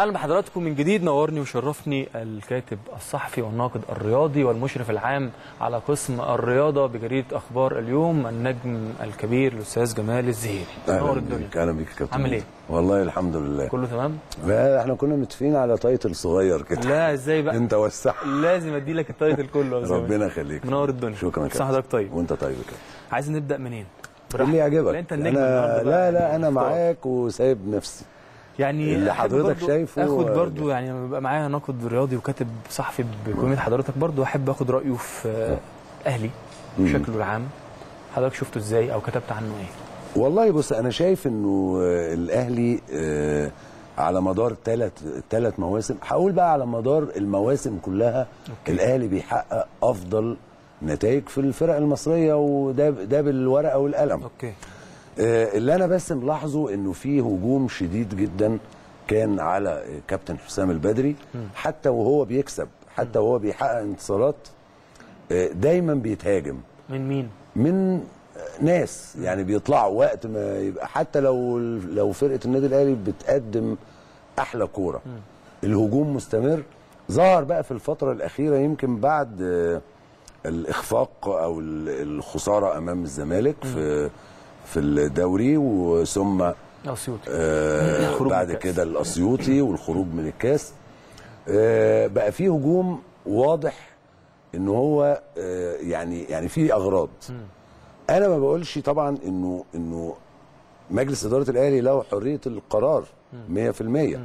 اهلا بحضراتكم من جديد نورني وشرفني الكاتب الصحفي والناقد الرياضي والمشرف العام على قسم الرياضه بجريده اخبار اليوم النجم الكبير الاستاذ جمال الزهيري نور الدنيا اهلا بيك يا كابتن عامل ايه؟ والله الحمد لله كله تمام لا احنا كنا متفقين على تايتل صغير كده لا ازاي بقى انت وسع لازم ادي لك التايتل كله يا زلمة. ربنا يخليك منور الدنيا شكرا يا كل سنة كابتن حضرتك طيب وانت طيب كده عايز نبدا منين اللي يعجبك لا انت النجم انا النهاردة لا بقى لا يعني انا اختار. معاك وسايب نفسي يعني اللي أحب حضرتك برضو شايفه اخد و- برضو يعني لما بيبقى معايا ناقد رياضي وكاتب صحفي بقيمه حضرتك برضو احب اخد رايه في اهلي بشكله العام حضرتك شفته ازاي او كتبت عنه ايه والله بص انا شايف انه آه، الاهلي آه، على مدار ثلاث ثلاث مواسم هقول بقى على مدار المواسم كلها أوكي. الاهلي بيحقق افضل نتائج في الفرق المصريه وده ده بالورقه والقلم اوكي آه، اللي انا بس ملاحظه انه في هجوم شديد جدا كان على كابتن حسام البدري حتى وهو بيكسب حتى وهو بيحقق انتصارات آه، دايما بيتهاجم من مين من ناس يعني بيطلعوا وقت ما يبقى حتى لو لو فرقه النادي الاهلي بتقدم احلى كوره الهجوم مستمر ظهر بقى في الفتره الاخيره يمكن بعد آه، الاخفاق او ال- الخساره امام الزمالك في في الدوري وثم اسيوطي آه الخروج من بعد الكاس. كده الاسيوطي والخروج من الكاس آه بقى في هجوم واضح ان هو آه يعني يعني في اغراض انا ما بقولش طبعا انه انه مجلس اداره الاهلي له حريه القرار 100%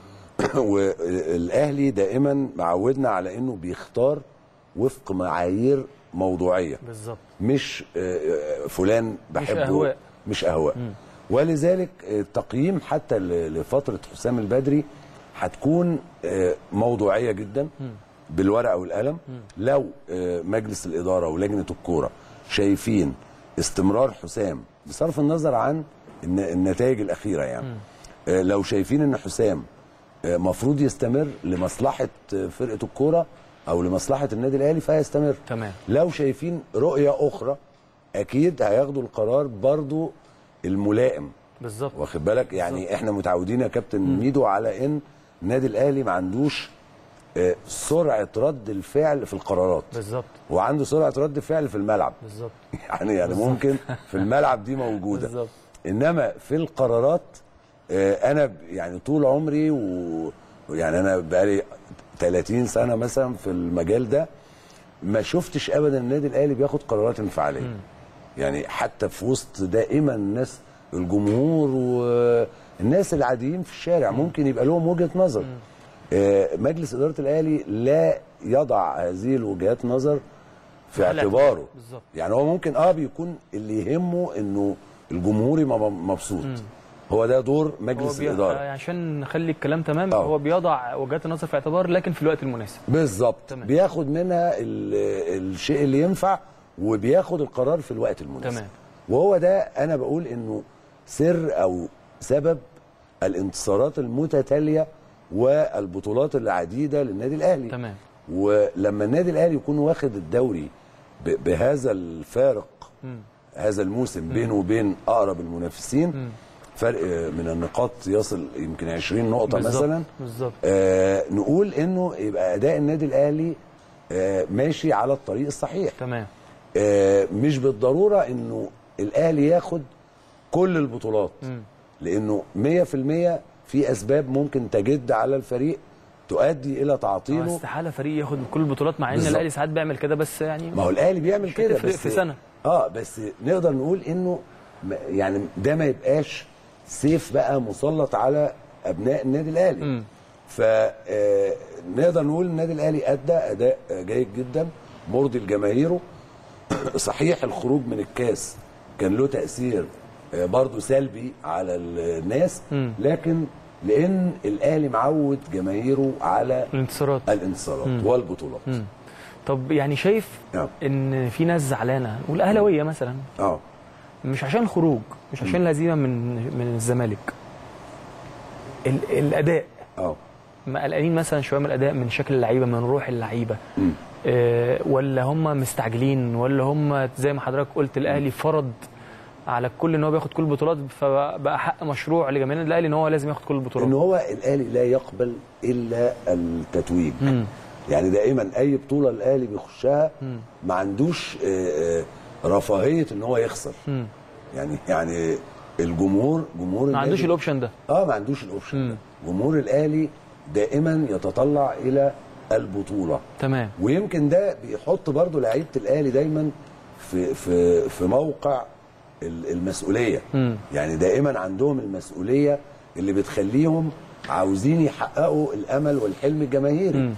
والاهلي دائما معودنا على انه بيختار وفق معايير موضوعيه بالظبط مش آه، آه، فلان بحبه أهواء. مش اهواء ولذلك التقييم حتى ل- لفتره حسام البدري هتكون آه، موضوعيه جدا بالورقه والقلم لو آه، مجلس الاداره ولجنه الكوره شايفين استمرار حسام بصرف النظر عن الن- النتائج الاخيره يعني آه، لو شايفين ان حسام آه، مفروض يستمر لمصلحه آه، فرقه الكوره او لمصلحه النادي الاهلي فهيستمر تمام لو شايفين رؤية أخرى أكيد هياخدوا القرار برضو الملائم بالظبط واخد بالك يعني احنا متعودين يا كابتن ميدو على ان النادي الاهلي ما عندوش آه، سرعه رد الفعل في القرارات بالظبط وعنده سرعه رد فعل في الملعب بالظبط يعني يعني ممكن في الملعب دي موجوده بالظبط انما في القرارات آه، انا ب- يعني طول عمري و- ويعني انا بقالي 30 سنه مثلا في المجال ده ما شفتش ابدا النادي الاهلي بياخد قرارات انفعاليه يعني حتى في وسط دائما الناس الجمهور والناس العاديين في الشارع ممكن يبقى لهم وجهه نظر آه، مجلس اداره الاهلي لا يضع هذه الوجهات نظر في على اعتباره بالظبط. يعني هو ممكن اه بيكون اللي يهمه انه الجمهور يبقى مبسوط هو ده دور هو مجلس بي... الاداره عشان نخلي الكلام تمام آه. هو بيضع وجهات النظر في اعتبار لكن في الوقت المناسب بالظبط تمام. بياخد منها ال- الشيء اللي ينفع وبياخد القرار في الوقت المناسب تمام. وهو ده انا بقول انه سر او سبب الانتصارات المتتاليه والبطولات العديده للنادي الاهلي تمام ولما النادي الاهلي يكون واخد الدوري ب- بهذا الفارق هذا الموسم بينه وبين اقرب المنافسين فرق من النقاط يصل يمكن 20 نقطه بالظبط مثلا بالظبط آه نقول انه يبقى اداء النادي الاهلي آه ماشي على الطريق الصحيح تمام آه مش بالضروره انه الاهلي ياخد كل البطولات لانه 100% في اسباب ممكن تجد على الفريق تؤدي الى آه، تعطيله استحاله فريق ياخد كل البطولات مع ان بالظبط. الاهلي ساعات بيعمل كده بس يعني ما هو الاهلي بيعمل مش كده هتفرق بس في سنة. اه بس نقدر نقول انه م- يعني ده ما يبقاش سيف بقى مسلط على ابناء النادي الاهلي فنقدر نقول النادي الاهلي ادى اداء آه، جيد جدا مرضي لجماهيره صحيح الخروج من الكاس كان له تاثير آه، برضه سلبي على الناس لكن لان الاهلي معود جماهيره على الانتصارات الانتصارات والبطولات طب يعني شايف نعم. ان في ناس زعلانه والاهلاويه مثلا اه مش عشان خروج مش عشان الهزيمه من من الزمالك ال... الاداء اه ما قلقانين مثلا شويه من الاداء من شكل اللعيبه من روح اللعيبه مم. آه ولا هم مستعجلين ولا هم زي ما حضرتك قلت الاهلي فرض على الكل ان هو بياخد كل البطولات فبقى حق مشروع لجماهير الاهلي ان هو لازم ياخد كل البطولات ان هو الاهلي لا يقبل الا التتويج مم. يعني دائما اي بطوله الاهلي بيخشها ما عندوش آه، آه، رفاهيه ان هو يخسر مم. يعني يعني الجمهور جمهور ما عندوش النادي- الاوبشن ده اه ما عندوش الاوبشن مم. ده جمهور الاهلي دائما يتطلع الى البطوله تمام ويمكن ده بيحط برضو لعيبه الاهلي دايما في في في موقع ال- المسؤوليه مم. يعني دائما عندهم المسؤوليه اللي بتخليهم عاوزين يحققوا الامل والحلم الجماهيري مم.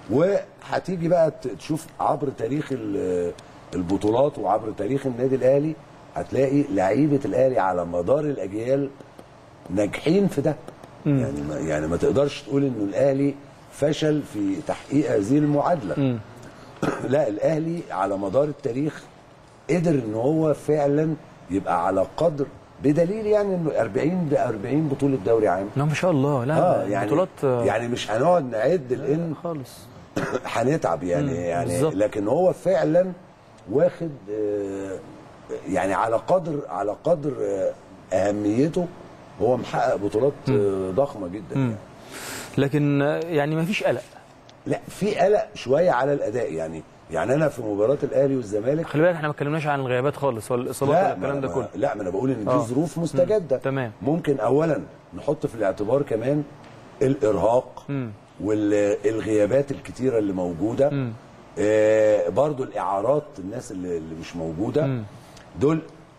وهتيجي بقى ت- تشوف عبر تاريخ ال- البطولات وعبر تاريخ النادي الاهلي هتلاقي لعيبه الاهلي على مدار الاجيال ناجحين في ده يعني ما يعني ما تقدرش تقول انه الاهلي فشل في تحقيق هذه المعادله مم. لا الاهلي على مدار التاريخ قدر ان هو فعلا يبقى على قدر بدليل يعني انه 40 ب 40 بطوله دوري عام لا ما شاء الله لا اه ده يعني بطولات آه، يعني مش هنقعد نعد لان خالص هنتعب يعني يعني بالظبط. لكن هو فعلا واخد آه، يعني على قدر على قدر آه، اهميته هو محقق بطولات آه، ضخمه جدا يعني. لكن آه، يعني ما فيش قلق لا في قلق شويه على الاداء يعني يعني انا في مباراه الاهلي والزمالك خلي بالك احنا ما اتكلمناش عن الغيابات خالص ولا الاصابات ولا لا الكلام ما ده ما- كله لا ما انا بقول ان دي آه. ظروف مستجده تمام. ممكن اولا نحط في الاعتبار كمان الارهاق مم. والغيابات الكتيره اللي موجوده مم. آه برضو الاعارات الناس اللي, اللي مش موجوده مم. دول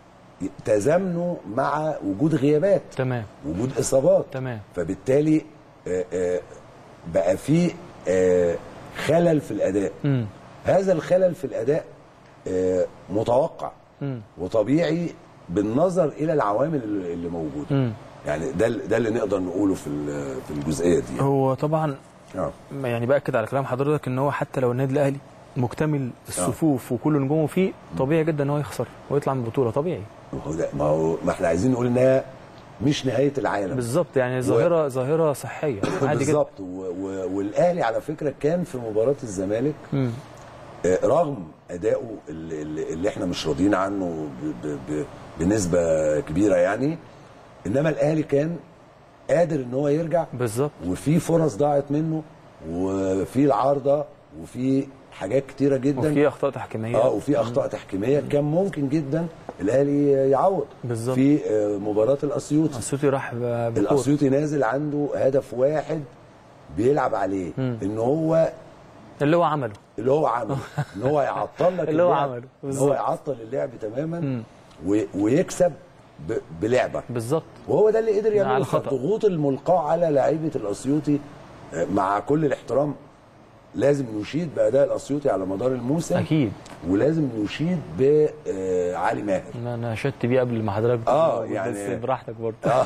تزامنوا مع وجود غيابات تمام وجود اصابات تمام. فبالتالي آه آه بقى في آه خلل في الاداء مم. هذا الخلل في الاداء آه متوقع مم. وطبيعي بالنظر الى العوامل اللي اللي موجوده مم. يعني ده ده اللي نقدر نقوله في ال- في الجزئيه دي يعني. هو طبعا اه يعني باكد على كلام حضرتك ان هو حتى لو النادي الاهلي مكتمل الصفوف وكل نجومه فيه طبيعي جدا ان هو يخسر ويطلع من البطوله طبيعي ما هو ده ما هو ما احنا عايزين نقول انها مش نهايه العالم بالظبط يعني ظاهره ظاهره صحيه عادي جدا بالظبط و- و- والاهلي على فكره كان في مباراه الزمالك مم. آه، رغم ادائه اللي, اللي اللي احنا مش راضيين عنه ب- ب- ب- بنسبه كبيره يعني انما الاهلي كان قادر ان هو يرجع بالظبط وفي فرص ضاعت منه وفي العارضه وفي حاجات كتيره جدا وفي اخطاء تحكيميه اه وفي اخطاء تحكيميه كان ممكن جدا الاهلي يعوض بالظبط. في آه، مباراه الاسيوطي الصوتي راح ب- بكور الاسيوطي نازل عنده هدف واحد بيلعب عليه ان هو اللي هو عمله اللي هو عمله ان هو يعطل لك اللي هو اللعب، عمله، ان هو بالظبط. يعطل اللعب تماما و... ويكسب ب... بلعبه بالظبط وهو ده اللي قدر على يعمله الخطأ. الضغوط الملقاه على لعيبه الاسيوطي آه، مع كل الاحترام لازم نشيد باداء الاسيوطي على مدار الموسم اكيد ولازم نشيد بعلي ماهر انا انا شدت بيه قبل ما حضرتك آه، تقول، يعني- بس براحتك برضه آه.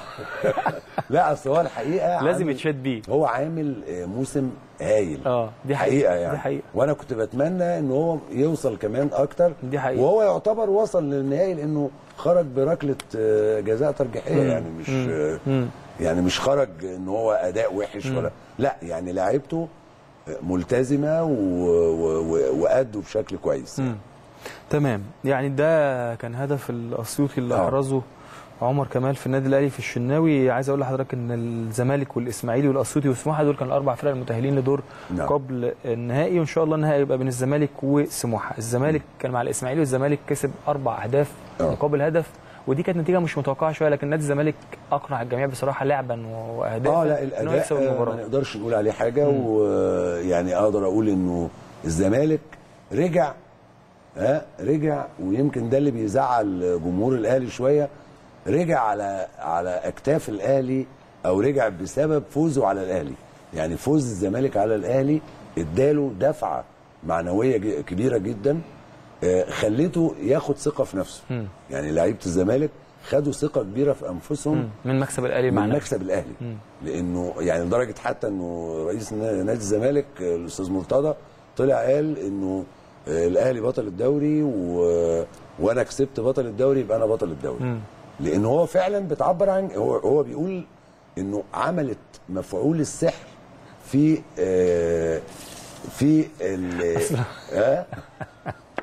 لا اصل هو الحقيقه لازم عامل- يتشاد بيه هو عامل آه، موسم هايل اه دي حقيقه حقيقه يعني دي حقيقه وانا كنت بتمنى ان هو يوصل كمان اكتر دي حقيقة. وهو يعتبر وصل للنهائي لانه خرج بركله آه، جزاء ترجيحيه يعني مش آه، مم. يعني مش خرج ان هو اداء وحش ولا لا يعني لعيبته آه، ملتزمه و- و- و- وادوا بشكل كويس يعني. تمام يعني ده كان هدف الاسيوطي اللي آه. احرزه عمر كمال في النادي الاهلي في الشناوي عايز اقول لحضرتك ان الزمالك والاسماعيلي والاسيوطي وسموحه دول كانوا الاربع فرق المتاهلين لدور نعم. قبل النهائي وان شاء الله النهائي يبقى بين الزمالك وسموحه الزمالك كان مع الاسماعيلي والزمالك كسب اربع اهداف آه. مقابل هدف ودي كانت نتيجه مش متوقعه شويه لكن نادي الزمالك اقنع الجميع بصراحه لعبا واهدافا اه لا إن هو الاداء يكسب آه، ما المباراه نقدرش نقول عليه حاجه ويعني اقدر اقول انه الزمالك رجع ها رجع ويمكن ده اللي بيزعل جمهور الاهلي شويه رجع على على اكتاف الاهلي او رجع بسبب فوزه على الاهلي يعني فوز الزمالك على الاهلي اداله دفعه معنويه ج- كبيره جدا آه، خليته ياخد ثقه في نفسه يعني لعيبه الزمالك خدوا ثقه كبيره في انفسهم من مكسب الاهلي من معنا مكسب الاهلي لانه يعني لدرجه حتى انه رئيس نا- نادي الزمالك آه، الاستاذ مرتضى طلع قال انه آه، الاهلي بطل الدوري و... وانا كسبت بطل الدوري يبقى انا بطل الدوري لان هو فعلا بتعبر عن هو هو بيقول انه عملت مفعول السحر في آه، في ال... آه؟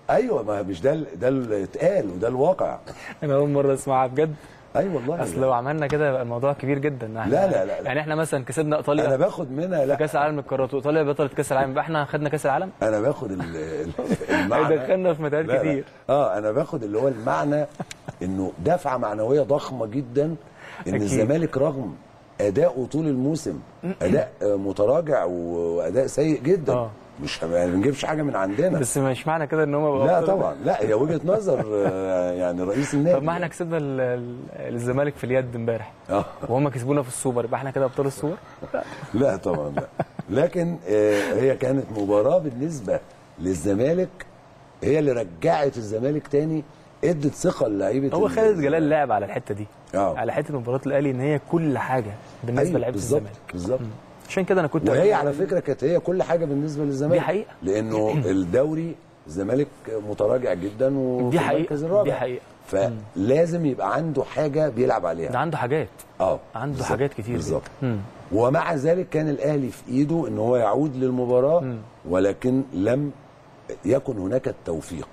ايوه ما مش ده ال- ده اللي اتقال وده الواقع انا اول مره اسمعها بجد اي والله اصل لو عملنا كده يبقى الموضوع كبير جدا إحنا- لا، لا، لا. يعني احنا مثلا كسبنا ايطاليا انا باخد منها في لا كاس العالم للقارات وايطاليا بطلت كاس العالم يبقى احنا خدنا كاس العالم انا باخد ال- ال- المعنى هيدخلنا في متاهات لا، لا. كتير اه انا باخد اللي هو المعنى انه دفعه معنويه ضخمه جدا ان أكيد. الزمالك رغم اداؤه طول الموسم اداء آه، متراجع واداء سيء جدا آه. مش ما بنجيبش حاجه من عندنا بس مش معنى كده ان هم بقوا لا أبطال. طبعا لا هي وجهه نظر آه، يعني رئيس النادي طب ما احنا كسبنا ال- ال- الزمالك في اليد امبارح آه. وهم كسبونا في السوبر يبقى احنا كده ابطال السوبر لا طبعا لا لكن آه، هي كانت مباراه بالنسبه للزمالك هي اللي رجعت الزمالك تاني ادت ثقه للعيبه هو ال- خالد جلال لعب على الحته دي آه. على حته مباراه الاهلي ان هي كل حاجه بالنسبه أيوة، لعيبه بالظبط الزمالك بالظبط عشان كده انا كنت وهي على فكره كانت هي كل حاجه بالنسبه للزمالك دي حقيقة. لانه الدوري الزمالك متراجع جدا وفي دي حقيقة. المركز الرابع دي حقيقة. فلازم يبقى عنده حاجه بيلعب ده عليها عنده حاجات اه عنده بالظبط، حاجات كتير بالظبط جدا. مم. ومع ذلك كان الاهلي في ايده ان هو يعود للمباراه ولكن لم يكن هناك التوفيق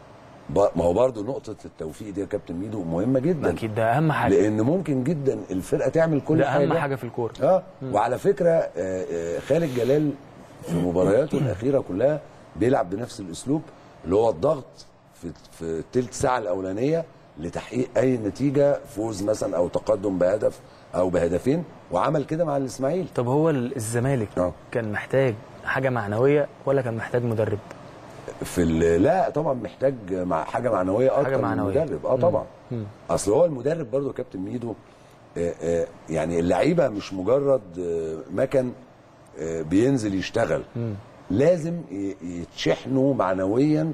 ب- ما هو برضه نقطه التوفيق دي يا كابتن ميدو مهمه جدا اكيد ده اهم حاجه لان ممكن جدا الفرقه تعمل كل ده حاجه اهم حاجه في الكوره اه وعلى فكره آه، آه، خالد جلال في مبارياته الاخيره كلها بيلعب بنفس الاسلوب اللي هو الضغط في في الثلث ساعه الاولانيه لتحقيق اي نتيجه فوز مثلا او تقدم بهدف او بهدفين وعمل كده مع الاسماعيلي طب هو ال- الزمالك آه. كان محتاج حاجه معنويه ولا كان محتاج مدرب في ال- لا طبعا محتاج مع حاجه معنويه اكتر حاجة من معنوية. المدرب اه طبعا اصل هو المدرب برضو يا كابتن ميدو آه، آه، يعني اللعيبه مش مجرد آه، مكن آه، بينزل يشتغل لازم ي- يتشحنوا معنويا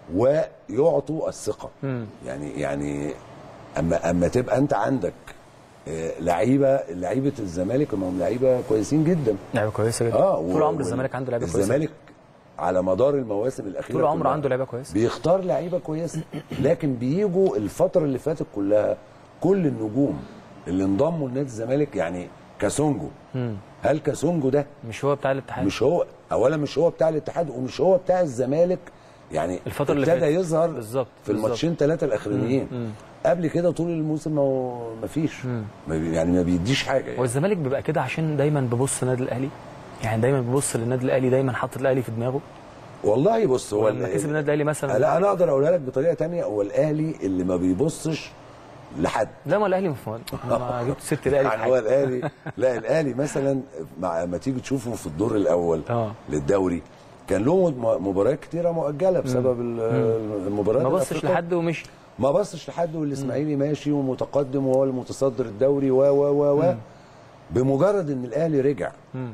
ويعطوا الثقه يعني يعني اما اما تبقى انت عندك آه، لعيبه لعيبه الزمالك انهم لعيبه كويسين جدا لعيبه كويسه جدا اه طول و- عمر وال- الزمالك عنده لعيبه كويسه الزمالك على مدار المواسم الاخيره طول عمره كلها عنده لعيبه كويسه بيختار لعيبه كويسه لكن بيجوا الفتره اللي فاتت كلها كل النجوم اللي انضموا لنادي الزمالك يعني كاسونجو هل كاسونجو ده مش هو بتاع الاتحاد مش هو اولا مش هو بتاع الاتحاد ومش هو بتاع الزمالك يعني الفترة اللي ابتدى فاتت. يظهر بالظبط، في الماتشين ثلاثه الاخرانيين قبل كده طول الموسم ما ما فيش ما بي- يعني ما بيديش حاجه هو يعني. الزمالك بيبقى كده عشان دايما بيبص النادي الاهلي يعني دايما بيبص للنادي الاهلي دايما حاطط الاهلي في دماغه والله بص هو ولما ال- كسب النادي الاهلي مثلا لا انا اقدر اقولها لك بطريقه تانية هو الاهلي اللي ما بيبصش لحد لا ما الاهلي مش انا ما جبت سيره الاهلي في يعني هو حاجه الاهلي لا الاهلي مثلا مع ما تيجي تشوفه في الدور الاول آه. للدوري كان له م- مباريات كتيره مؤجله بسبب ال- المباريات ما بصش الأفريقية. لحد ومشي ما بصش لحد والاسماعيلي ماشي ومتقدم وهو المتصدر الدوري و و و و بمجرد ان الاهلي رجع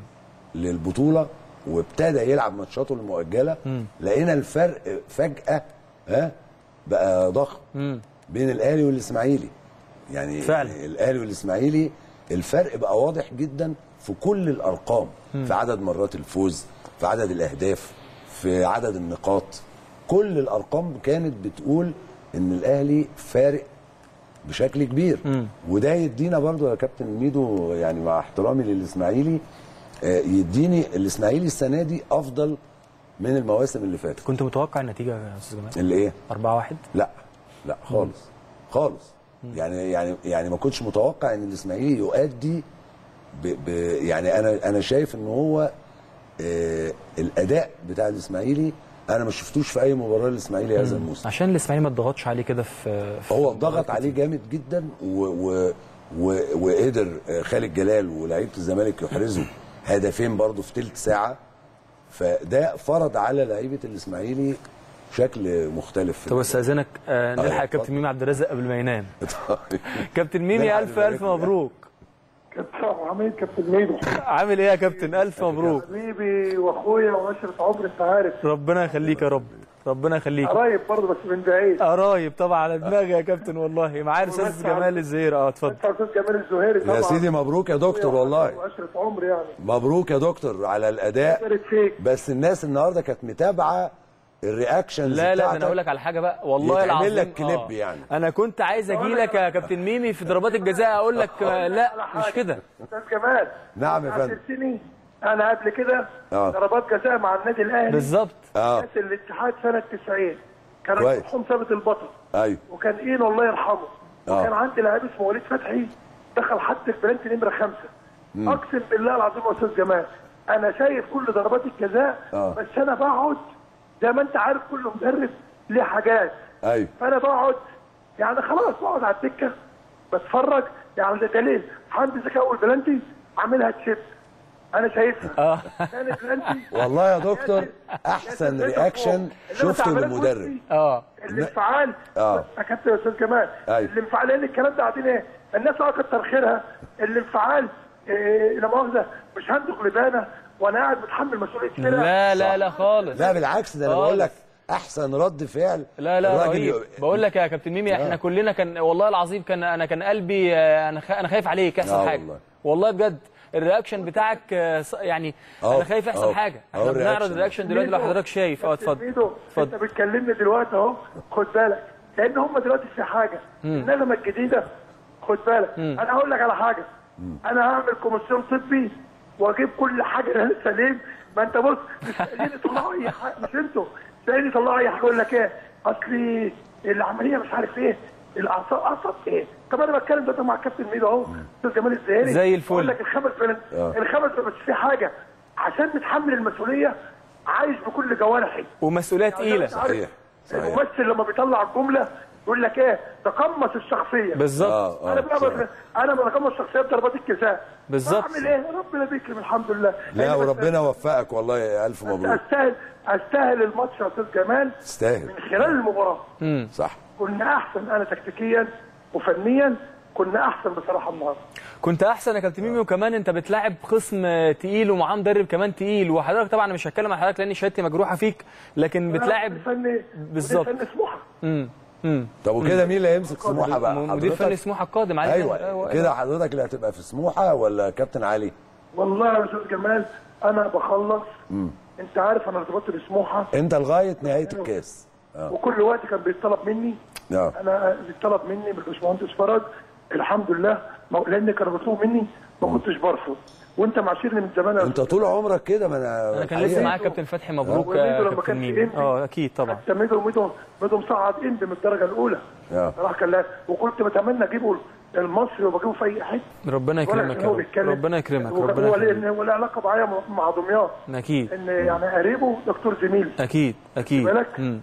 للبطوله وابتدى يلعب ماتشاته المؤجله لقينا الفرق فجاه ها بقى ضخم بين الاهلي والاسماعيلي يعني فعلا. الاهلي والاسماعيلي الفرق بقى واضح جدا في كل الارقام في عدد مرات الفوز في عدد الاهداف في عدد النقاط كل الارقام كانت بتقول ان الاهلي فارق بشكل كبير وده يدينا برضو يا كابتن ميدو يعني مع احترامي للاسماعيلي آه، يديني الاسماعيلي السنه دي افضل من المواسم اللي فاتت كنت متوقع النتيجه يا استاذ جمال اللي ايه 4 1 لا لا خالص خالص يعني يعني يعني ما كنتش متوقع ان الاسماعيلي يؤدي ب ب يعني انا انا شايف ان هو آه الاداء بتاع الاسماعيلي انا ما شفتوش في اي مباراه للاسماعيلي هذا الموسم عشان الاسماعيلي ما اتضغطش عليه كده في, في هو ضغط عليه جامد جدا و و و وقدر آه، خالد جلال ولاعيبه الزمالك يحرزوا هدفين برضه في ثلث ساعه فده فرض على لعيبه الاسماعيلي شكل مختلف في طب استاذنك آه نلحق اتفضل. كابتن ميمي عبد الرازق قبل ما ينام طيب. كابتن ميمي نلحق الف نبارك الف له. مبروك كابتن عميد كابتن ميدو عامل ايه يا كابتن الف مبروك حبيبي واخويا وعشرة عمر انت عارف ربنا يخليك يا رب ربنا يخليك قرايب برضه بس من بعيد قرايب طبعا على دماغي يا كابتن والله معايا الاستاذ جمال الزهير اه اتفضل انت استاذ جمال الزهيري طبعا يا سيدي مبروك يا دكتور والله وعشرة عمر يعني مبروك يا دكتور على الاداء بارك فيك بس الناس النهارده كانت متابعه الرياكشنز لا لا ده بتاعتك. انا اقول لك على حاجه بقى والله يتعمل العظيم لك كليب آه. يعني. انا كنت عايز اجي لك يا كابتن ميمي في ضربات الجزاء اقول لك آه، لا مش كده استاذ جمال نعم يا فندم عاشرتني انا قبل كده آه. ضربات جزاء مع النادي الاهلي بالظبط اه كاس الاتحاد سنه 90 كويس. المرحوم ثابت البطل ايوه وكان اينو الله يرحمه آه. وكان عندي لاعب اسمه وليد فتحي دخل حتى البلانتي نمره خمسه اقسم بالله العظيم يا استاذ جمال انا شايف كل ضربات الجزاء آه. بس انا بقعد زي ما انت عارف كل مدرب ليه حاجات ايوه فانا بقعد يعني خلاص بقعد على الدكه بتفرج يعني ده دليل حمدي زكي اول بلانتي عاملها تشيب انا شايفها اه ثاني بلانتي والله يا دكتور احسن رياكشن شفته للمدرب اه الانفعال آه. يا كابتن يا استاذ جمال أيوة. الانفعال لان الكلام ده قاعدين ايه الناس اه كتر خيرها الانفعال إيه لا مؤاخذه مش هندق لبانه وانا قاعد متحمل مسؤوليه فرقه لا لا لا خالص لا بالعكس ده انا خالص. بقول لك احسن رد فعل لا لا الراجل رهيب ي- بقول لك يا كابتن ميمي احنا كلنا كان والله العظيم كان انا كان قلبي آه، انا خ- انا خايف عليك يحصل آه حاجه والله. والله بجد الرياكشن بتاعك آه، ص- يعني أهو، انا خايف يحصل أهو، حاجه أهو احنا بنعرض الرياكشن. الرياكشن دلوقتي لو حضرتك شايف اه اتفضل ميدو انت اتفضل بتكلمني دلوقتي اهو خد بالك لان هم دلوقتي في حاجه النغمه الجديده خد بالك انا هقول لك على حاجه انا هعمل كوميسيون طبي واجيب كل حاجه لها سليم ما انت بص مش لاقيين يطلعوا اي حاجه مش انتوا مش لاقيين يطلعوا اي حاجه يقول لك ايه اصلي العمليه مش عارف ايه الاعصاب اعصاب ايه طب انا بتكلم دلوقتي مع الكابتن ميدو اهو استاذ جمال الزهيري زي الفل. بقول لك الخمس بلد الخمس بس في حاجه عشان نتحمل المسؤوليه عايش بكل جوارحي ومسؤوليه تقيله صحيح صحيح الممثل لما بيطلع الجمله يقول لك ايه تقمص الشخصيه بالظبط اه اه انا بقى صحيح. بقى انا بتقمص الشخصيه بضربات الجزاء بالظبط. اعمل ايه ربنا بيكرم الحمد لله لا يعني بس وربنا وفقك والله الف مبروك استاهل استاهل الماتش يا استاذ جمال تستاهل من خلال المباراه صح كنا احسن انا تكتيكيا وفنيا كنا احسن بصراحه النهارده كنت احسن يا كابتن ميمي وكمان انت بتلاعب خصم تقيل ومعاه مدرب كمان تقيل وحضرتك طبعا أنا مش هتكلم عن حضرتك لان شهادتي مجروحه فيك لكن بتلاعب فني بالظبط. فني سموحه امم امم طب وكده مين اللي هيمسك سموحه بقى مدير فني حضرتك سموحه القادم علي ايوه كده حضرتك اللي هتبقى في سموحه ولا كابتن علي والله يا استاذ جمال انا بخلص انت عارف انا ارتبطت بسموحه انت لغايه نهايه الكاس اه وكل وقت كان بيطلب مني اه انا بيطلب مني من الباشمهندس فرج الحمد لله ما- لان كانوا بيطلبوا مني ما كنتش برفض وانت معاشرني من زمان يا انت طول عمرك كده ما انا انا كان الحقيقة- لسه معاك كابتن فتحي مبروك وميدو يا لما كابتن كان في ميمي إنبي. اه اكيد طبعا حتى ميدو ميدو ميدو مصعد انبي من الدرجه الاولى اه راح كان لا- وكنت بتمنى اجيبه المصري وبجيبه في اي حته ربنا ولا يكرمك كان يا هو رب بيتكلم. ربنا يكرمك وكان ربنا هو ليه يكرمك هو له علاقه معايا مع دمياط اكيد ان يعني قريبه دكتور زميل اكيد اكيد بالك؟ مم.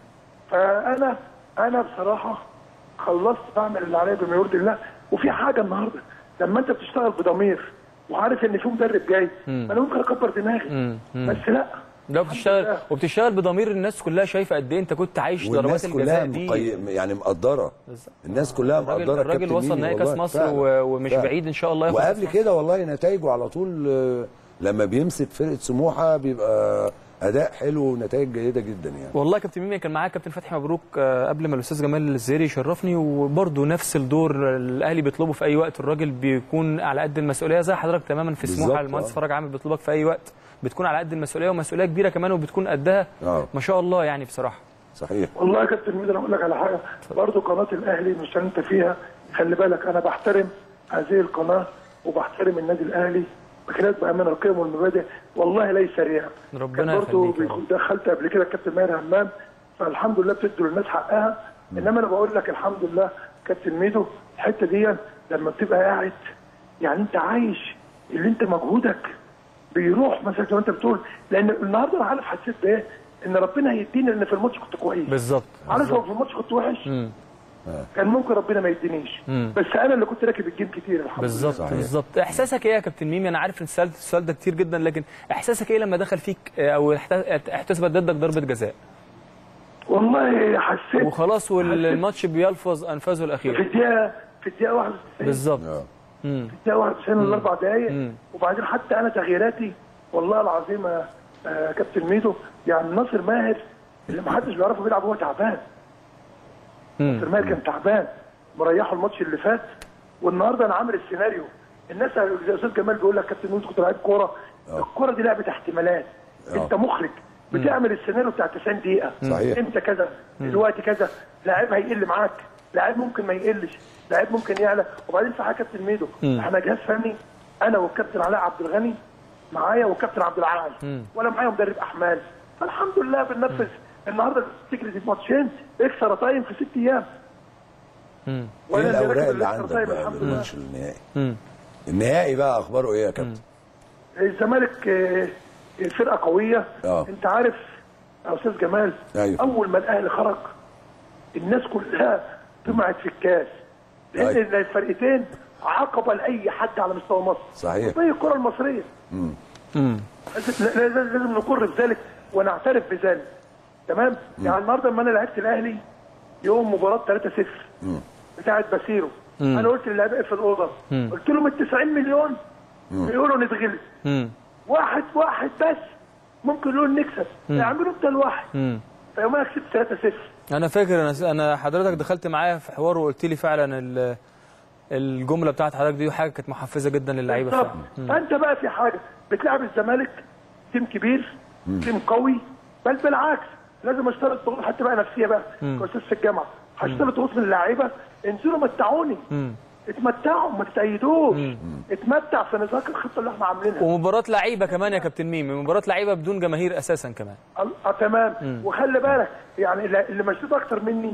فانا انا بصراحه خلصت بعمل اللي عليا بما يرضي الله وفي حاجه النهارده لما انت بتشتغل بضمير وعارف ان في مدرب جاي انا ممكن اكبر دماغي بس لا لو بتشتغل وبتشتغل بضمير الناس كلها شايفه قد ايه انت كنت عايش ضربات والناس كلها الجزاء دي مقي... يعني مقدره الناس كلها الراجل, مقدره الراجل كابتن وصل ميمي نهائي كاس والله. مصر فعلا. و- ومش فعلا. بعيد ان شاء الله ياخد وقبل كأس كده والله نتائجه على طول آه، لما بيمسك فرقه سموحه بيبقى اداء حلو ونتائج جيده جدا يعني والله يا كابتن ميمي كان معايا كابتن فتحي مبروك آه، قبل ما الاستاذ جمال الزيري يشرفني وبرده نفس الدور الاهلي بيطلبه في اي وقت الراجل بيكون على قد المسؤوليه زي حضرتك تماما في بالظبط، سموحه المهندس آه. فرج عامل بيطلبك في اي وقت بتكون على قد المسؤوليه ومسؤوليه كبيره كمان وبتكون قدها آه. ما شاء الله يعني بصراحه صحيح والله يا كابتن ميدو انا اقول لك على حاجه برضه قناه الاهلي مش عشان انت فيها خلي بالك انا بحترم هذه القناه وبحترم النادي الاهلي بخلاف بامانه القيم والمبادئ والله ليس رياء ربنا كان برضه يخليك يا رب. دخلت قبل كده الكابتن ماهر همام فالحمد لله بتدوا للناس حقها انما انا بقول لك الحمد لله كابتن ميدو الحته دي لما بتبقى قاعد يعني انت عايش اللي انت مجهودك بيروح مثلا زي ما انت بتقول لان النهارده انا عارف حسيت بايه ان ربنا هيديني لان في الماتش كنت كويس بالظبط عارف لو في الماتش كنت وحش مم. كان ممكن ربنا ما يدينيش بس انا اللي كنت راكب الجيم كتير الحمد بالظبط صحيح. بالظبط احساسك ايه يا كابتن ميمي انا عارف ان سالت السؤال ده كتير جدا لكن احساسك ايه لما دخل فيك آه، او احت- احتسبت ضدك ضربه جزاء لله والله حسيت وخلاص والماتش بيلفظ انفاسه في الاخيره الدقيقه في الدقيقه 91 بالظبط اه في الدقيقه 91 الاربع دقائق وبعدين حتى انا تغييراتي والله العظيم يا آه، كابتن ميدو يعني ناصر ماهر اللي ما حدش بيعرفه بيلعب وهو تعبان ناصر ماهر كان تعبان مريحه الماتش اللي فات والنهارده انا عامل السيناريو الناس زي استاذ جمال بيقول لك كابتن ميدو كنت لعيب كوره الكوره دي لعبه احتمالات انت مخرج بتعمل السيناريو بتاع 90 دقيقه صحيح. امتى كذا دلوقتي كذا لاعب هيقل معاك لاعب ممكن ما يقلش لاعب ممكن يعلى وبعدين في حاجه كابتن ميدو احنا جهاز فني انا والكابتن علاء عبد الغني معايا والكابتن عبد العال ولا معايا مدرب احمال فالحمد لله بننفذ النهارده تجري في ماتشين اكسر تايم في ست ايام ايه وأنا اللي الاوراق راكب اللي الإكسترا عندك تايم بقى الحمد لله. للماتش النهائي النهائي بقى اخباره ايه يا كابتن الزمالك آه، فرقه قويه آه. انت عارف يا استاذ جمال أيوة. اول ما الاهلي خرج الناس كلها طمعت في الكاس لان أيوة. الفرقتين عقبه لاي حد على مستوى مصر صحيح. زي الكره المصريه لازم لازم لازم نقر بذلك ونعترف بذلك تمام يعني النهارده لما انا لعبت الاهلي يوم مباراه 3-0 بتاعت باسيرو انا قلت للاعبين في الاوضه قلت لهم ال 90 مليون بيقولوا نتغلب واحد واحد بس ممكن يقولوا نكسب اعملوا انت الواحد فيومها كسبت 3-0 انا فاكر انا انا حضرتك دخلت معايا في حوار وقلت لي فعلا ال- الجمله بتاعت حضرتك دي حاجه كانت محفزه جدا للعيبه بالظبط فعلا فانت بقى في حاجه بتلعب الزمالك تيم كبير تيم قوي بل بالعكس لازم اشترط ضغوط حتى بقى نفسيه بقى كاستاذ في الجامعه هشترط ضغوط من اللعيبه انزلوا متعوني اتمتعوا ما تتأيدوش اتمتع في نطاق الخطه اللي احنا عاملينها ومباراه لعيبه كمان يا كابتن ميمي مباراه لعيبه بدون جماهير اساسا كمان اه تمام وخلي بالك يعني اللي اللي مشدود اكتر مني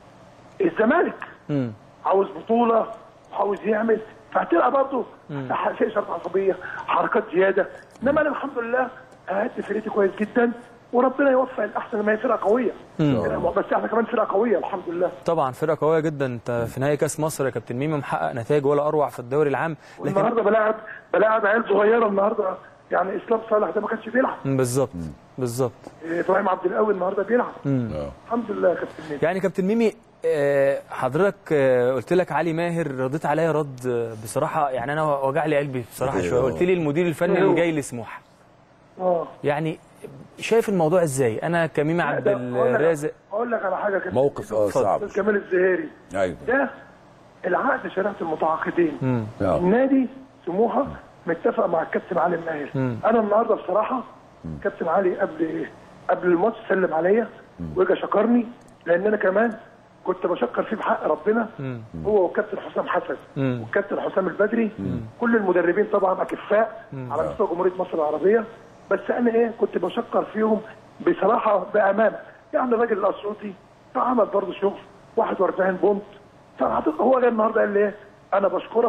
الزمالك عاوز بطوله وعاوز يعمل فهتلقى برضه شيء شرط عصبيه حركات زياده انما انا الحمد لله أهدت فرقتي كويس جدا وربنا يوفق الاحسن ما هي فرقه قويه بس احنا كمان فرقه قويه الحمد لله طبعا فرقه قويه جدا انت في نهائي كاس مصر يا كابتن ميمي محقق نتائج ولا اروع في الدوري العام لكن النهارده بلاعب بلاعب عيال صغيره النهارده يعني اسلام صالح ده ما كانش بيلعب بالظبط بالظبط ابراهيم عبد القوي النهارده بيلعب الحمد لله يا كابتن ميدو. يعني كابتن ميمي آه، حضرتك آه، قلت لك علي ماهر رديت عليا رد آه، بصراحه يعني انا وجع لي قلبي بصراحه شويه قلت لي المدير الفني اللي جاي لسموحه اه يعني شايف الموضوع ازاي انا كميمي عبد ده أقول لك- الرازق اقول لك على حاجه كده موقف اه صعب استاذ كمال الزهيري ايوه ده العقد شريعه المتعاقدين آه. النادي سموحه متفق مع الكابتن علي ماهر انا النهارده بصراحه كابتن علي قبل قبل الماتش سلم عليا واجا شكرني لان انا كمان كنت بشكر فيه بحق ربنا هو والكابتن حسام حسن والكابتن حسام البدري كل المدربين طبعا اكفاء على مستوى جمهوريه مصر العربيه بس انا ايه كنت بشكر فيهم بصراحه بامانه يعني الراجل الاسيوطي عمل برضه شغل 41 بونت فأعتقد هو جاي النهارده قال لي ايه انا بشكرك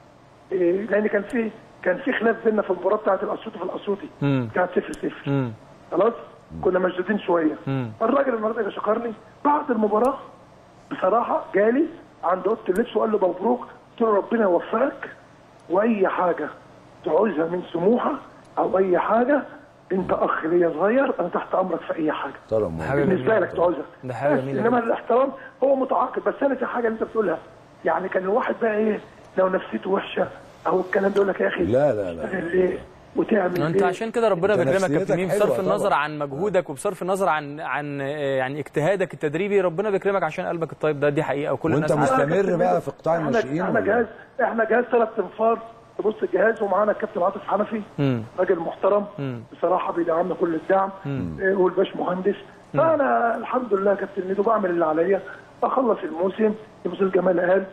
إيه لان كان في كان في خلاف بيننا في المباراه بتاعت الاسيوطي في الاسيوطي كانت 0 0 خلاص كنا مشدودين شويه الراجل النهارده جه شكرني بعد المباراه بصراحه جالي عند اوضه اللبس وقال له مبروك قلت له ربنا يوفقك واي حاجه تعوزها من سموحه او اي حاجه انت اخ ليا صغير انا تحت امرك في اي حاجه طالما حاجة بالنسبه جميلة. لك تعوزها ده حاجة بس جميلة انما جدا. الاحترام هو متعاقد بس انا في حاجه اللي انت بتقولها يعني كان الواحد بقى ايه لو نفسيته وحشه او الكلام ده يقول لك يا اخي لا لا لا اشتغل ليه وتعمل انت ليه عشان كده ربنا انت بيكرمك يا نفسيتك كابتن ميمي حلوة بصرف النظر طبعا. عن مجهودك وبصرف النظر عن عن آه، يعني اجتهادك التدريبي ربنا بيكرمك عشان قلبك الطيب ده دي حقيقه وكل وانت الناس عارفة. مستمر بقى في قطاع احنا الناشئين احنا ولا جهاز احنا جهاز ثلاث انفار تبص الجهاز ومعانا الكابتن عاطف حنفي راجل محترم بصراحه بيدعمنا كل الدعم إيه، والباش مهندس فانا الحمد لله يا كابتن ميدو بعمل اللي عليا بخلص الموسم الاستاذ جمال قال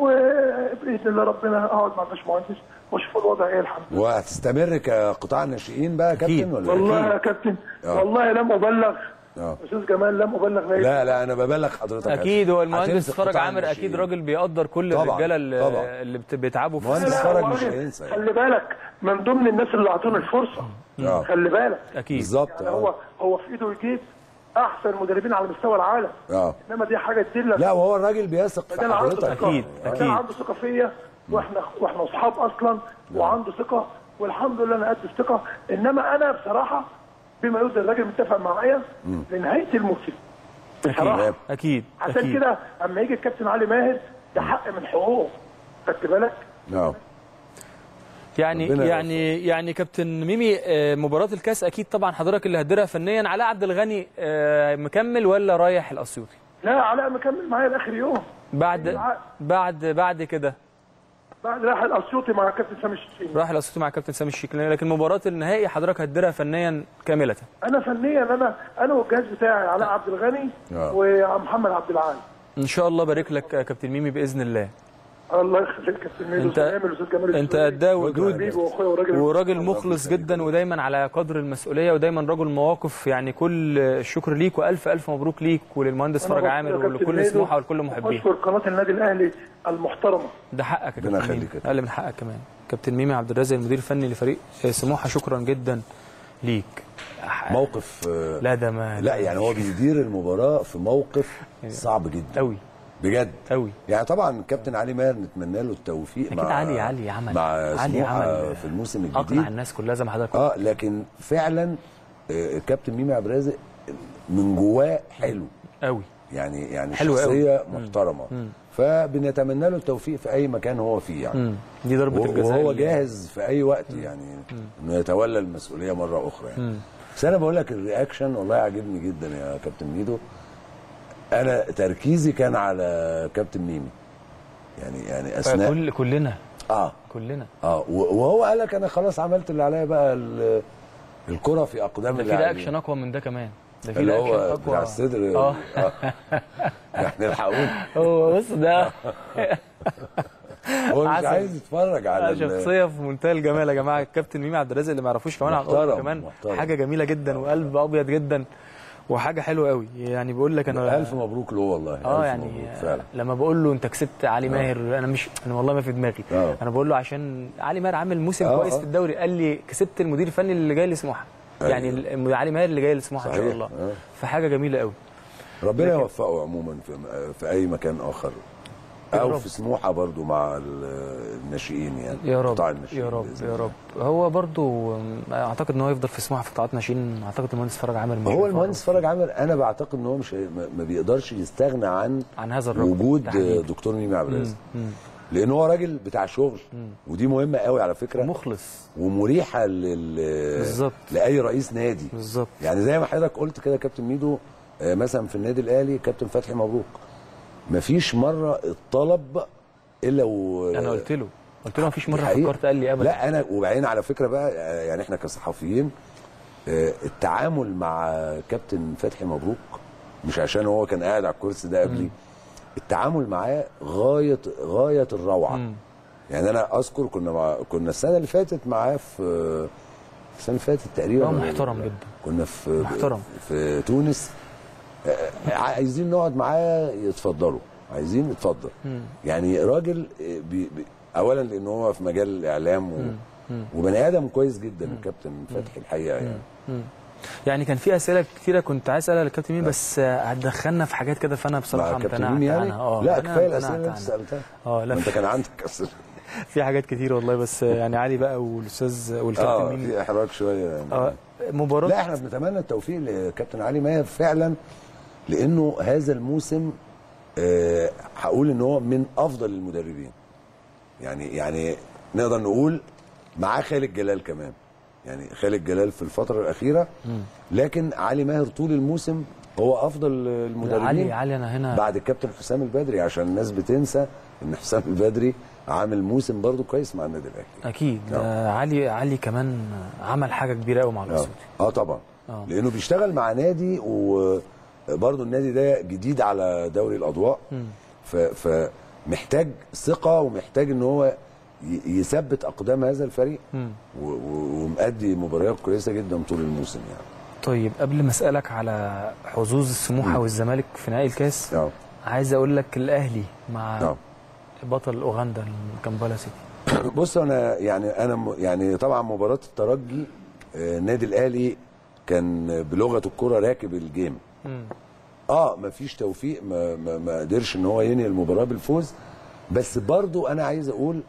وباذن الله ربنا اقعد مع الباش مهندس واشوف الوضع ايه الحمد لله وهتستمر كقطاع الناشئين بقى يا أكيد. كابتن ولا والله إيه؟ يا كابتن آه. والله لم ابلغ آه. استاذ جمال لم ابلغ لا لا لا انا ببلغ حضرتك اكيد هو المهندس هتمسك فرج قطاع عامر اكيد الناشئين. راجل بيقدر كل طبعاً، الرجاله اللي, طبعاً. اللي بت- بيتعبوا في مهندس لا، فرج هو مش راجل هينسى يعني. خلي بالك من ضمن الناس اللي اعطونا الفرصه آه. خلي بالك اكيد بالظبط يعني هو اه هو في ايده يجيب احسن مدربين على مستوى العالم اه انما دي حاجه تدلك لا وهو الراجل بيثق في ده عنده حضرتك ثقه أكيد، ده أكيد. عنده ثقه فيا واحنا واحنا اصحاب اصلا وعنده ثقه والحمد لله انا قد الثقه انما انا بصراحه بما يرضي الراجل متفق معايا لنهايه الموسم بصراحه اكيد اكيد عشان اكيد كده اما يجي الكابتن علي ماهر ده حق من حقوقه خدت بالك اه يعني ربنا يعني يعني كابتن ميمي آه، مباراه الكاس اكيد طبعا حضرتك اللي هتديرها فنيا علاء عبد الغني آه، مكمل ولا رايح الاسيوطي لا علاء مكمل معايا لاخر يوم بعد بعد بعد كده بعد راح الاسيوطي مع الكابتن سامي الشيخ راح الاسيوطي مع كابتن سامي الشيكلاني لكن مباراه النهائي حضرتك هتديرها فنيا كامله انا فنيا انا انا والجهاز بتاعي علاء عبد الغني آه. ومحمد عبد العال ان شاء الله بارك لك يا كابتن ميمي باذن الله الله يخليك يا كابتن ميدو أنت- سلام الاستاذ جمال انت السوري. قداه ودود حبيبي واخويا وراجل وراجل مخلص جدا ودايما على قدر المسؤوليه ودايما رجل مواقف يعني كل الشكر ليك والف الف مبروك ليك وللمهندس أنا فرج بشكر عامر يا كابتن ولكل ميدو سموحه ولكل محبيه واشكر قناه النادي الاهلي المحترمه ده حقك يا ربنا كابتن يخليك ميمي يا اقل من حقك كمان كابتن ميمي عبد الرازق المدير الفني لفريق سموحه شكرا جدا ليك موقف آه، لا ده ما لا يعني هو بيدير المباراه في موقف صعب جدا قوي بجد قوي يعني طبعا كابتن علي ماهر نتمنى له التوفيق اكيد مع علي علي عمل مع علي سموحه عمل في الموسم الجديد اقنع الناس كلها زي ما حضرتك قلت. اه لكن فعلا آه، الكابتن ميمي عبد الرازق من جواه حلو قوي يعني يعني حلو قوي. شخصيه محترمه فبنتمنى له التوفيق في اي مكان هو فيه يعني مم. دي ضربه الجزاء وهو اللي- جاهز في اي وقت يعني انه يتولى المسؤوليه مره اخرى يعني بس انا بقول لك الرياكشن والله عاجبني جدا يا كابتن ميدو انا تركيزي كان على كابتن ميمي يعني يعني اثناء كل كلنا اه كلنا اه و- وهو قال لك انا خلاص عملت اللي عليا بقى ال- الكره في اقدام ده في اللاعبين. رياكشن اقوى من ده كمان ده في اللي رياكشن هو اقوى بتاع الصدر اه آه. يعني الحقوني هو بص ده هو مش عسل. عايز يتفرج على ال- شخصيه في منتهى الجمال يا جماعه الكابتن ميمي عبد الرازق اللي ما يعرفوش كمان عن محترم، قرب كمان محترم. حاجه جميله جدا وقلب ابيض جدا وحاجه حلوه قوي يعني بيقول لك انا الف مبروك له والله اه ألف يعني مبروك فعلا لما بقول له انت كسبت علي ماهر انا مش انا والله ما في دماغي آه. انا بقول له عشان علي ماهر عامل موسم آه، كويس آه. في الدوري قال لي كسبت المدير الفني اللي جاي لسموحه أيوة. يعني ال- علي ماهر اللي جاي لسموحه ان شاء صحيح. الله آه. فحاجه جميله قوي ربنا يوفقه عموما في في اي مكان اخر يا او رب. في سموحه برضو مع ال- الناشئين يعني يا رب قطاع الناشئين يا رب بإذن يا الله. رب هو برضو أم، اعتقد ان هو يفضل في سموحه في قطاعات ناشئين اعتقد المهندس فرج عامر مش هو هينفع المهندس فرج عامر انا بعتقد ان هو مش هي- ما ما بيقدرش يستغنى عن عن هذا الرجل وجود تحديداً. دكتور ميمي عبد الرازق لان هو راجل بتاع شغل ودي مهمه قوي على فكره مخلص ومريحه لل بالظبط. لاي رئيس نادي بالظبط يعني زي ما حضرتك قلت كده يا كابتن ميدو آه، مثلا في النادي الاهلي كابتن فتحي مبروك مفيش مره الطلب الا و انا قلت له قلت له مفيش مره حقيقة. فكرت قال لي ابدا لا انا وبعدين على فكره بقى آه، يعني احنا كصحفيين آه، التعامل مع كابتن فتحي مبروك مش عشان هو كان قاعد على الكرسي ده قبلي التعامل معاه غايه غايه الروعه يعني انا اذكر كنا مع كنا السنه اللي فاتت معاه في السنه اللي فاتت تقريبا هو محترم جدا. كنا في محترم. في تونس آه، عايزين نقعد معاه يتفضلوا عايزين يتفضل يعني راجل آه، بي بي اولا لان هو في مجال الاعلام و وبني ادم كويس جدا الكابتن فتحي الحقيقه يعني يعني كان في اسئله كتيره كنت عايز اسالها للكابتن مين بس آه، هتدخلنا في حاجات كده فانا بصراحه مع كابتن امتنعت مين يعني؟ عنها اه لا أنا كفايه امتنعت الاسئله اللي انت عنها. سالتها اه لا ما انت في, كان عندك اسئله في حاجات كتير والله بس آه، يعني علي بقى والاستاذ والكابتن اه مين في احراج شويه يعني اه مباراه لا احنا بنتمنى التوفيق لكابتن علي ماهر فعلا لانه هذا الموسم آه، هقول ان هو من افضل المدربين يعني يعني نقدر نقول معاه خالد جلال كمان يعني خالد جلال في الفتره الاخيره لكن علي ماهر طول الموسم هو افضل المدربين علي علي انا هنا بعد الكابتن حسام البدري عشان الناس بتنسى ان حسام البدري عامل موسم برضو كويس مع النادي الاهلي اكيد آه علي علي كمان عمل حاجه كبيره قوي مع اه الاسود اه طبعا آه. لانه بيشتغل مع نادي وبرضه النادي ده جديد على دوري الاضواء ف... فمحتاج ثقه ومحتاج ان هو ي- يثبت اقدام هذا الفريق مم. و... و... ومأدي مباريات كويسه جدا طول الموسم يعني طيب قبل ما اسالك على حظوظ السموحه والزمالك في نهائي الكاس اه عايز اقول لك الاهلي مع اه بطل اوغندا الكامبالا سيتي بص انا يعني انا م- يعني طبعا مباراه الترجي آه، النادي الاهلي كان بلغه الكره راكب الجيم مم. اه مفيش توفيق ما, ما, ما قدرش ان هو ينهي المباراه بالفوز بس برضو انا عايز اقول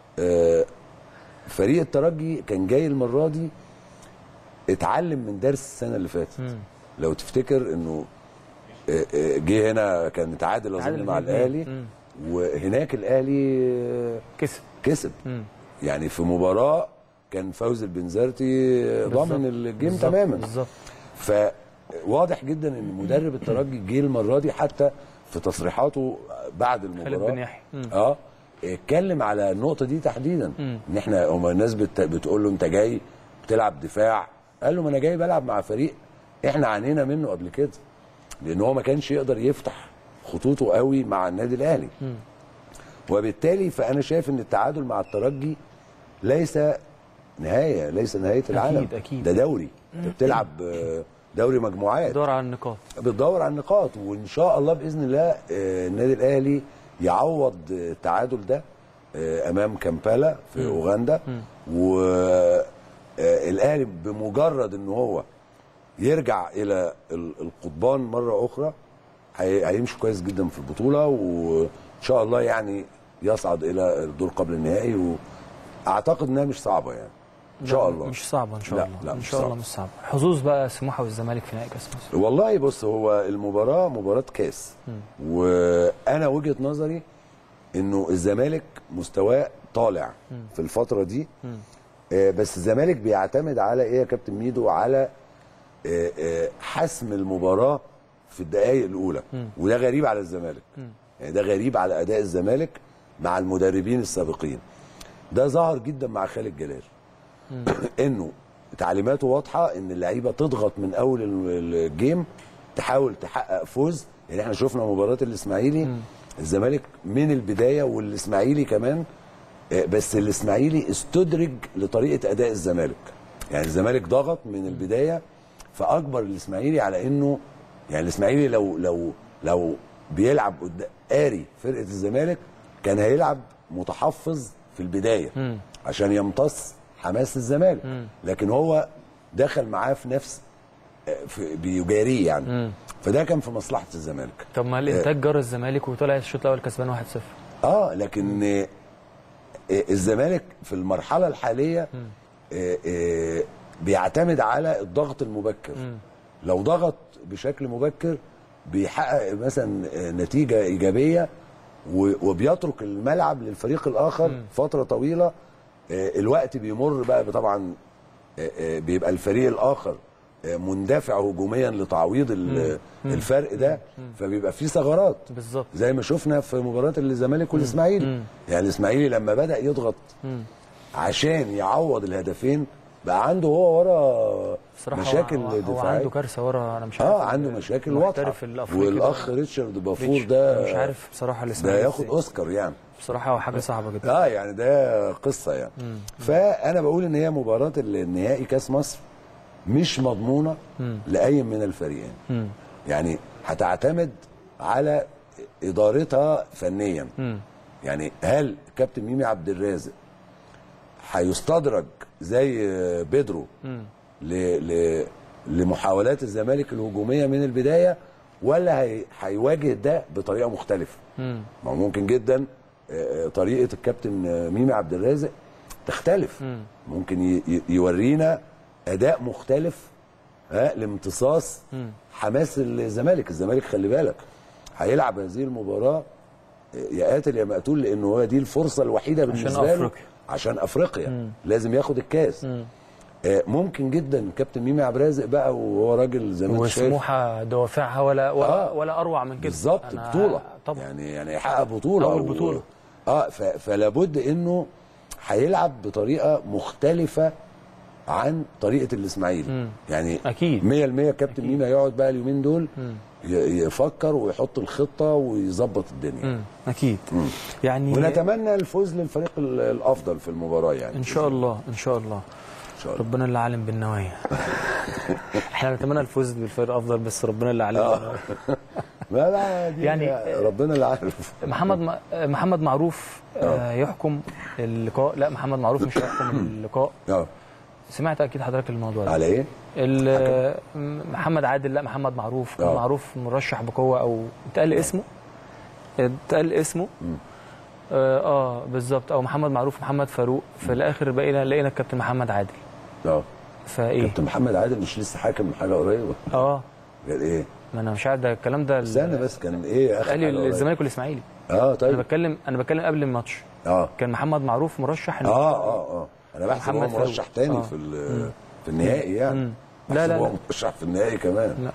آه فريق الترجي كان جاي المره دي اتعلم من درس السنه اللي فاتت مم. لو تفتكر انه آه، آه، جه هنا كان اتعادل تعادل اظن مع اتنين. الاهلي مم. وهناك الاهلي آه، كسب كسب مم. يعني في مباراه كان فوز البنزرتي ضامن الجيم بالظبط. تماما بالظبط فواضح جدا ان مدرب الترجي جه المره دي حتى في تصريحاته بعد خالد المباراه بن يحيى مم. اه اتكلم على النقطه دي تحديدا مم. ان احنا هم الناس بت... بتقول له انت جاي بتلعب دفاع قال له ما انا جاي بلعب مع فريق احنا عانينا منه قبل كده لان هو ما كانش يقدر يفتح خطوطه قوي مع النادي الاهلي وبالتالي فانا شايف ان التعادل مع الترجي ليس نهايه ليس نهايه العالم أكيد. ده دوري انت بتلعب آه، دوري مجموعات دور على النقاط بتدور على النقاط وان شاء الله باذن الله آه، النادي الاهلي يعوض آه، التعادل ده آه، امام كامبالا في اوغندا والاهلي بمجرد ان هو يرجع الى ال- القضبان مره اخرى هي- هيمشي كويس جدا في البطوله وان شاء الله يعني يصعد الى الدور قبل النهائي واعتقد انها مش صعبه يعني ان شاء الله مش صعبه ان شاء لا، الله لا، ان مش شاء الله صعبة. مش صعبه حظوظ بقى سموحه والزمالك في نهائي كاس مصر والله بص هو المباراة مباراة كاس وأنا وجهة نظري إنه الزمالك مستواه طالع في الفترة دي آه، بس الزمالك بيعتمد على إيه يا كابتن ميدو على آه، آه، حسم المباراة في الدقائق الأولى وده غريب على الزمالك يعني ده غريب على أداء الزمالك مع المدربين السابقين ده ظهر جدا مع خالد جلال انه تعليماته واضحه ان اللعيبه تضغط من اول ال- الجيم تحاول تحقق فوز يعني احنا شفنا مباراه الاسماعيلي الزمالك من البدايه والاسماعيلي كمان آه، بس الاسماعيلي استدرج لطريقه اداء الزمالك يعني الزمالك ضغط من البدايه فاجبر الاسماعيلي على انه يعني الاسماعيلي لو لو لو بيلعب قدام قاري فرقه الزمالك كان هيلعب متحفظ في البدايه عشان يمتص حماس الزمالك لكن هو دخل معاه في نفس في بيجاريه يعني فده كان في مصلحه الزمالك طب ما الانتاج جرى الزمالك وطلع الشوط الاول كسبان 1-0 اه لكن آه، آه، الزمالك في المرحله الحاليه آه، آه، بيعتمد على الضغط المبكر لو ضغط بشكل مبكر بيحقق مثلا آه، نتيجه ايجابيه و- وبيترك الملعب للفريق الاخر فتره طويله آه، الوقت بيمر بقى طبعا آه، آه، بيبقى الفريق الاخر آه، مندفع هجوميا لتعويض ال- الفرق ده فبيبقى في ثغرات بالظبط زي ما شفنا في مباراه الزمالك والاسماعيلي يعني الاسماعيلي لما بدا يضغط عشان يعوض الهدفين بقى عنده هو ورا بصراحه مشاكل هو, هو دفاعيه عنده كارثه ورا انا مش عارف اه عنده مشاكل واضحه المحترف الافريقي والاخ ده. ريتشارد بافور ريتش. ده أنا مش عارف بصراحه ده الاسماعيلي ياخد إزاي. اوسكار يعني بصراحه هو حاجه صعبه جدا اه يعني ده قصه يعني فانا بقول ان هي مباراه النهائي كاس مصر مش مضمونه لاي من الفريقين يعني هتعتمد على ادارتها فنيا يعني هل كابتن ميمي عبد الرازق هيستدرج زي بيدرو ل... ل... لمحاولات الزمالك الهجوميه من البدايه ولا هي... هيواجه ده بطريقه مختلفه ما هو ممكن جدا آه، طريقه الكابتن آه، ميمي عبد الرازق تختلف ممكن ي... ي- يورينا اداء مختلف ها لامتصاص حماس الزمالك الزمالك خلي بالك هيلعب هذه المباراه يا قاتل يا مقتول لان هو دي الفرصه الوحيده بالنسبه له أفريقيا. عشان افريقيا لازم ياخد الكاس آه، ممكن جدا كابتن ميمي عبد الرازق بقى وهو راجل زي ما انت شايف وسموحه دوافعها ولا ولا, آه. ولا اروع من كده بالظبط أنا- بطوله طبعا يعني يعني يحقق بطوله أول و- بطولة. اه ف... فلا بد انه هيلعب بطريقه مختلفه عن طريقه الاسماعيلي يعني أكيد. 100% كابتن ميمي هيقعد بقى اليومين دول ي... يفكر ويحط الخطه ويظبط الدنيا مم. اكيد يعني ونتمنى الفوز للفريق ال- الافضل في المباراه يعني ان شاء الله ان شاء الله ان شاء الله ربنا اللي عالم بالنوايا احنا نتمنى الفوز بالفريق الافضل بس ربنا اللي عالم بالنوايا. ما لا دي يعني- ربنا اللي عارف محمد م- محمد معروف آه، يحكم اللقاء لا محمد معروف مش هيحكم اللقاء اه سمعت اكيد حضرتك الموضوع ده على ايه؟ ال- محمد عادل لا محمد معروف كان آه. معروف مرشح بقوه او اتقال اسمه اتقال اسمه اه, آه بالظبط او محمد معروف محمد فاروق في الاخر بقينا لقينا الكابتن محمد عادل اه فايه كابتن محمد عادل مش لسه حاكم حاجه قريبه اه قال ايه؟ ما انا مش عارف ده الكلام ده استنى بس كان ايه اخر قال لي حاجة قريبة؟ الزمالك والاسماعيلي اه انا طيب بتكلم انا بتكلم قبل الماتش اه كان محمد معروف مرشح إنه- اه اه اه انا بحسب هو محمد فاروق. مرشح تاني آه. في ال- في النهائي يعني مم. لا، بحسب لا، هو لا. مرشح في النهائي كمان لا.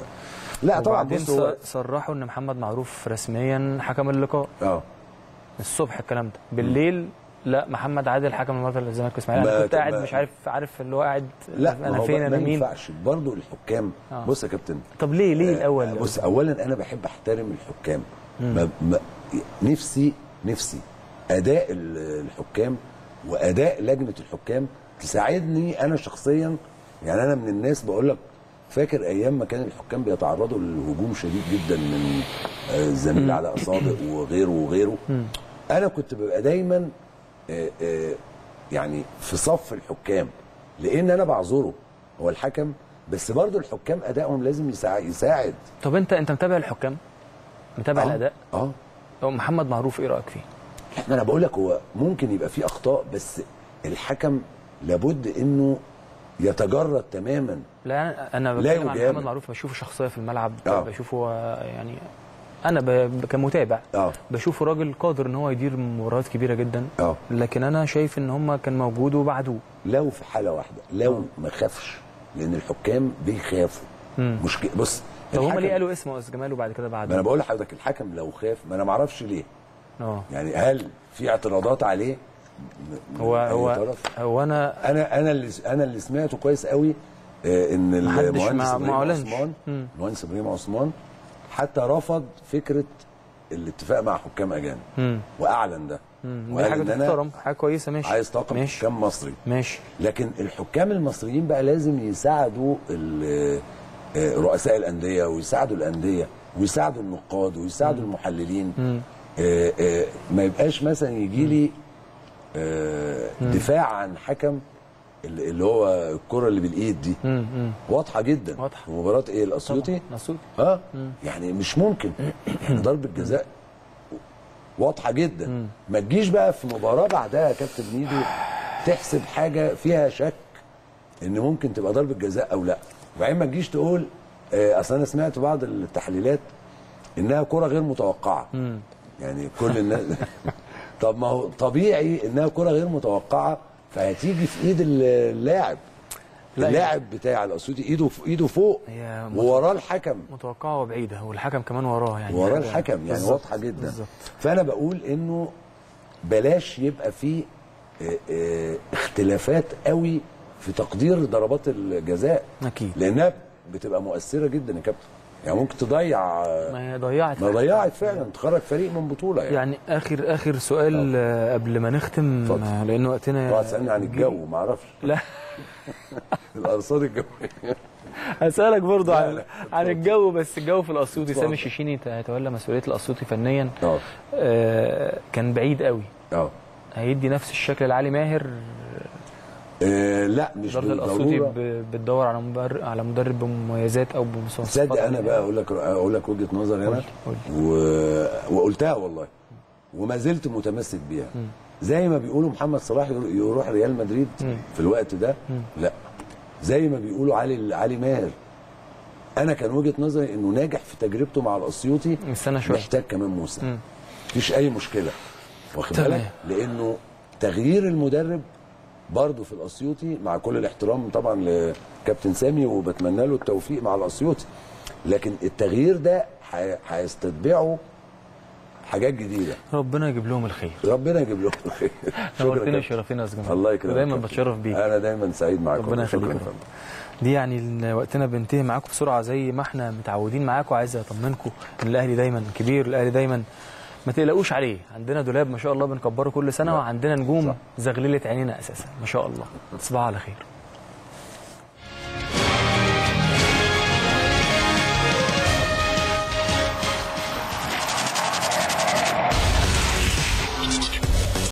لا طبعا وبعدين بص هو ص- صرحوا ان محمد معروف رسميا حكم اللقاء اه الصبح الكلام ده بالليل لا محمد عادل حكم المباراه الزمالك والاسماعيلي انا ما- كنت قاعد ما- مش عارف عارف اللي هو قاعد لا ما انا هو فين ما انا مين ينفعش برضه الحكام آه. بص يا كابتن طب ليه ليه الاول بص اولا انا بحب احترم الحكام ما ما نفسي نفسي اداء ال- الحكام واداء لجنه الحكام تساعدني انا شخصيا يعني انا من الناس بقول لك فاكر ايام ما كان الحكام بيتعرضوا لهجوم شديد جدا من آه، الزميل علاء صادق وغيره وغيره انا كنت ببقى دايما آه، آه، يعني في صف الحكام لان انا بعذره هو الحكم بس برضو الحكام ادائهم لازم يساع- يساعد طب انت انت متابع الحكام متابع آه. الاداء اه هو محمد معروف ايه رايك فيه ما انا بقول لك هو ممكن يبقى فيه اخطاء بس الحكم لابد انه يتجرد تماما لا انا لا بتكلم عن يجامل. محمد معروف بشوفه شخصيه في الملعب آه. بشوفه هو يعني انا ب... كمتابع اه بشوفه راجل قادر ان هو يدير مباريات كبيره جدا اه لكن انا شايف ان هم كان موجود وبعدوه لو في حاله واحده لو ما خافش لان الحكام بيخافوا مم. مشكله بص طب هم الحكم- ليه قالوا اسمه استاذ جمال وبعد كده ما انا بعد بقول لحضرتك الحكم لو خاف ما انا ما اعرفش ليه اه يعني هل في اعتراضات عليه م- من هو أي هو طرف؟ هو انا انا انا اللي انا اللي سمعته كويس قوي آه، ان محدش المهندس ما- ما ابراهيم أعلنش. عثمان مم. المهندس ابراهيم عثمان حتى رفض فكره الاتفاق مع حكام اجانب امم واعلن ده دي وقال حاجه إن أنا تحترم حاجه كويسه ماشي عايز طاقم ماشي حكام مصري ماشي لكن الحكام المصريين بقى لازم يساعدوا ال- آه، رؤساء الانديه ويساعدوا الانديه ويساعدوا النقاد ويساعدوا المحللين مم. آه، آه، ما يبقاش مثلا يجي لي آه، دفاع عن حكم اللي اللي هو الكره اللي بالايد دي امم امم واضحه جدا واضحة. في مباراه ايه الاسيوطي نصوص اه يعني مش ممكن يعني ضربه جزاء واضحه جدا ما تجيش بقى في مباراه بعدها يا كابتن ميدو تحسب حاجه فيها شك ان ممكن تبقى ضربه جزاء او لا وبعدين ما تجيش تقول آه، اصل انا سمعت بعض التحليلات انها كره غير متوقعه يعني كل الناس طب ما هو طبيعي انها كره غير متوقعه فهتيجي في ايد اللاعب لا، اللاعب بتاع الاسيوطي ايده ايده فوق هي ووراه الحكم متوقعه وبعيده والحكم كمان وراه يعني وراه حاجة- الحكم يعني بالظبط، واضحه جدا بالظبط فانا بقول انه بلاش يبقى في آه، آه، اختلافات قوي في تقدير ضربات الجزاء اكيد لانها بتبقى مؤثره جدا يا كابتن يعني ممكن تضيع آه، ما هي ضيعت ما ضيعت فعلا تخرج فريق من بطوله يعني, يعني اخر اخر سؤال آه، قبل ما نختم اتفضل. آه، لان وقتنا اوعى تسالني عن الجو ما اعرفش لا الارصاد الجويه هسألك برضو لا، عن لا. عن الجو بس الجو في الاسيوطي اتفضل. سامي الشيشيني هيتولى مسؤوليه الاسيوطي فنيا اه آه، كان بعيد قوي اه هيدي نفس الشكل لعلي ماهر آه، لا مش اداره الاسيوطي بالضروره ب- بتدور على مبر... على مدرب بمميزات او بمواصفات تصدق انا بقى اقول لك اقول لك وجهه نظري قول انا لي، قول و... وقلتها والله وما زلت متمسك بيها زي ما بيقولوا محمد صلاح يرو- يروح ريال مدريد في الوقت ده لا زي ما بيقولوا علي علي ماهر انا كان وجهه نظري انه ناجح في تجربته مع الاسيوطي استنى شويه محتاج كمان موسم مم. مفيش اي مشكله واخد تمام. بالك لانه تغيير المدرب برضه في الاسيوطي مع كل الاحترام طبعا لكابتن سامي وبتمنى له التوفيق مع الاسيوطي لكن التغيير ده هي- هيستتبعه حاجات جديده ربنا يجيب لهم الخير ربنا يجيب لهم الخير نورتني كابتن. وشرفتنا يا استاذ الله يكرمك ودايما كابتن. بتشرف بيك انا دايما سعيد معاكم ربنا شكرا يخليك يا يا فندم. دي يعني ال- وقتنا بينتهي معاكم بسرعه زي ما احنا متعودين معاكم عايز اطمنكم ان الاهلي دايما كبير الاهلي دايما ما تقلقوش عليه عندنا دولاب ما شاء الله بنكبره كل سنه لا. وعندنا نجوم صح. زغلله عينينا اساسا ما شاء الله تصبحوا على خير